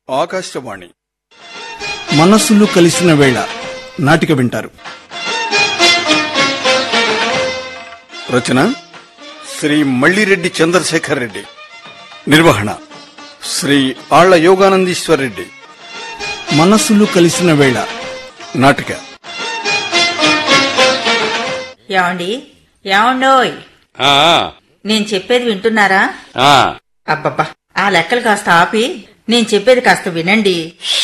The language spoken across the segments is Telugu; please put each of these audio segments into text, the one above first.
ఆకాశవాణి మనస్సులు కలిసిన వేళ నాటిక వింటారు రచన శ్రీ మల్లిరెడ్డి చంద్రశేఖర్ రెడ్డి నిర్వహణ శ్రీ ఆళ్ల యోగానందీశ్వర్ రెడ్డి మనస్సులు కలిసిన వేళ నాటిక ఏమండి ఏమండోయ్ ఆ, నేను చెప్పేది వింటున్నారా ఆ, అబ్బబ్బా ఆ లెక్కలు కాస్త ఆపి నేను చెప్పేది కాస్త వినండి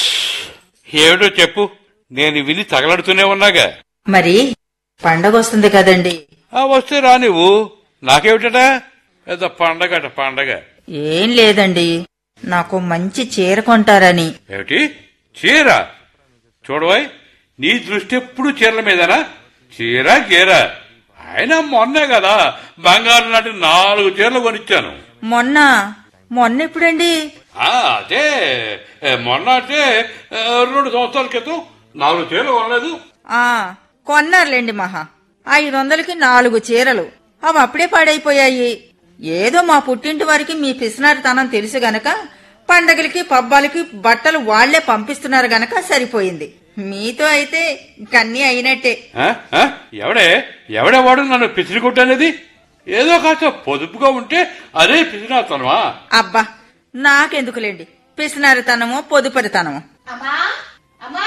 ఏమిటో చెప్పు నేను విని తగలడుతూనే ఉన్నాగా మరి పండగ వస్తుంది కదండి ఆ వస్తే రా నువ్వు నాకేమిటట పెద్ద పండగట పండగ ఏం లేదండి నాకు మంచి చీర కొంటారని ఏమిటి చీర చూడవాయ్ నీ దృష్టి ఎప్పుడు చీరల మీదనా చీర గీర ఆయన మొన్నే కదా బంగారు లాంటి నాలుగు చీరలు కొనిచ్చాను మొన్న మొన్న ఎప్పుడండి ఆ, అదే ఏ, మొన్న అంటే ఏ, రెండు సంవత్సరాల క్రితం నాలుగు చీరలు కొనలేదు ఆ కొన్నారులేండి మహా ఐదు వందలకి నాలుగు చీరలు అవి అప్పుడే పాడైపోయాయి ఏదో మా పుట్టింటి వారికి మీ పిసినారితనం తెలుసు గనక పండగలకి పబ్బాలకి బట్టలు వాళ్లే పంపిస్తున్నారు గనక సరిపోయింది మీతో అయితే కన్నీ అయినట్టే ఆ? ఆ? ఎవడే ఎవడే వాడు నన్ను పిసిరికొట్టనేది ఏదో కాస్త పొదుపుగా ఉంటే అదే పిసినాతనమా అబ్బా నాకెందుకులేండి పిసినారితనమో పొదుపరితనమో అమ్మా అమ్మా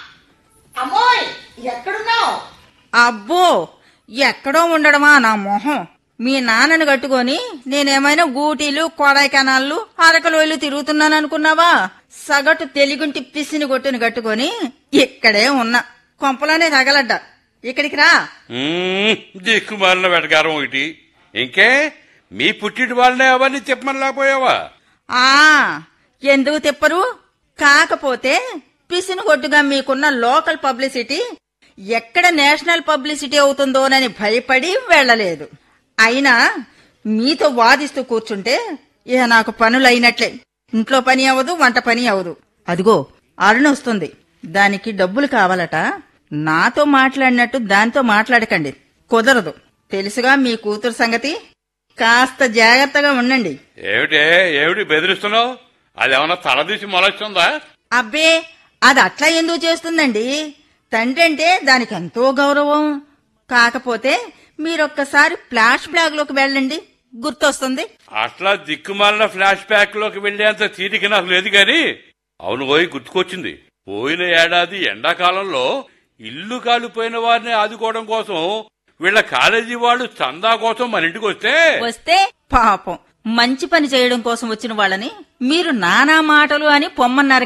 అమ్మోయ్ ఎక్కడున్నావు అబ్బో ఎక్కడో ఉండడమా నా మొహం మీ నాన్నను కట్టుకొని నేనేమైనా గూటీలు కొడైకెనాళ్ళు అరకలోయలు తిరుగుతున్నాను అనుకున్నావా సగటు తెలుగుంటి పిసిని కొట్టుని కట్టుకొని ఇక్కడే ఉన్నా కొంపలోనే తగలడ్డా ఇక్కడికి రా మ్మ్, దిక్కుమాలిన వెటకారం ఒకటి ఇంకే మీ పుట్టిటి వాళ్ళనే అవన్నీ చెప్పమని లేకపోయావా ఆ ఎందుకు తిప్పరు కాకపోతే పిసిని కొట్టుగా మీకున్న లోకల్ పబ్లిసిటీ ఎక్కడ నేషనల్ పబ్లిసిటీ అవుతుందోనని భయపడి వెళ్ళలేదు అయినా మీతో వాదిస్తూ కూర్చుంటే ఇక నాకు పనులు అయినట్లే ఇంట్లో పని అవదు వంట పని అవదు అదిగో అరుణ వస్తుంది దానికి డబ్బులు కావాలట నాతో మాట్లాడినట్టు దాంతో మాట్లాడకండి కుదరదు తెలుసుగా మీ కూతురు సంగతి కాస్త జాగ్రత్తగా ఉండండి ఏమిటే ఏమిటి బెదిరిస్తున్నావు అదేమన్నా తలదీసి మొలస్తుందా అబ్బే అది అట్లా ఎందుకు చేస్తుందండి తండ్రి అంటే దానికి ఎంతో గౌరవం కాకపోతే మీరొక్కసారి ఫ్లాష్ బ్లాక్ లోకి వెళ్ళండి గుర్తొస్తుంది అట్లా దిక్కుమాలిన ఫ్లాష్ బ్యాక్ లోకి వెళ్లేంత తీరిక నాకు లేదు గాని అవును పోయి గుర్తుకొచ్చింది పోయిన ఏడాది ఎండాకాలంలో ఇల్లు కాలిపోయిన వారిని ఆదుకోవడం కోసం వీళ్ళ కాలేజీ వాళ్ళు చందా కోసం మన ఇంటికి వస్తే వస్తే పాపం మంచి పని చేయడం కోసం వచ్చిన వాళ్ళని మీరు నానా మాటలు అని పొమ్మన్నారు